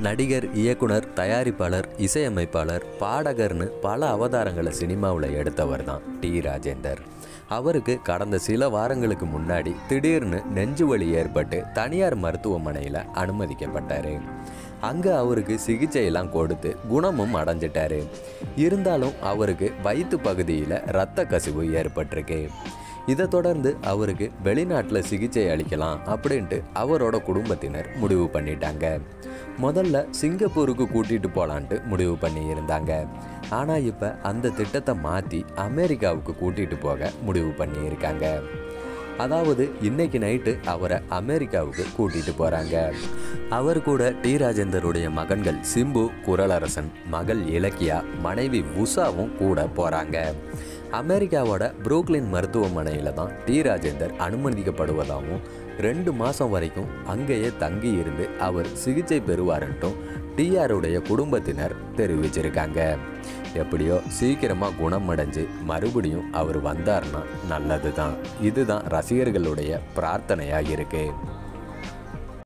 நடிகர் இயக்குனர் தயாரிப்பாளர் இசையமைப்பாளர் பாடகர்னு பல அவதாரங்களை சினிமாவில் எடுத்தவர் தான் டி ராஜேந்தர் அவருக்கு கடந்த சில வாரங்களுக்கு முன்னாடி திடீர்னு நெஞ்சு வலி ஏற்பட்டு தனியார் மருத்துவமனையில் அனுமதிக்கப்பட்டார் அங்கே அவருக்கு சிகிச்சையெல்லாம் கொடுத்து குணமும் அடைஞ்சிட்டாரு இருந்தாலும் அவருக்கு வயிற்று பகுதியில் இரத்த கசிவு ஏற்பட்டிருக்கு இதை தொடர்ந்து அவருக்கு வெளிநாட்டில் சிகிச்சை அளிக்கலாம் அப்படின்ட்டு அவரோட குடும்பத்தினர் முடிவு பண்ணிட்டாங்க முதல்ல சிங்கப்பூருக்கு கூட்டிகிட்டு போகலான்ட்டு முடிவு பண்ணி இருந்தாங்க ஆனால் இப்போ அந்த திட்டத்தை மாற்றி அமெரிக்காவுக்கு கூட்டிகிட்டு போக முடிவு பண்ணியிருக்காங்க அதாவது இன்னைக்கு நைட்டு அவரை அமெரிக்காவுக்கு கூட்டிட்டு போறாங்க அவர் கூட டி ராஜேந்தருடைய மகன்கள் சிம்பு குரலரசன் மகள் இலக்கியா மனைவி உஷாவும் கூட போறாங்க அமெரிக்காவோட புரூக்லின் மருத்துவமனையில் தான் டி ராஜேந்தர் அனுமதிக்கப்படுவதாகவும் ரெண்டு மாதம் வரைக்கும் அங்கேயே தங்கி இருந்து அவர் சிகிச்சை பெறுவாருன்ட்டும் டிஆருடைய குடும்பத்தினர் தெரிவிச்சிருக்காங்க எப்படியோ சீக்கிரமாக குணமடைஞ்சு மறுபடியும் அவர் வந்தார்னா நல்லது தான் இதுதான் ரசிகர்களுடைய பிரார்த்தனையாக இருக்குது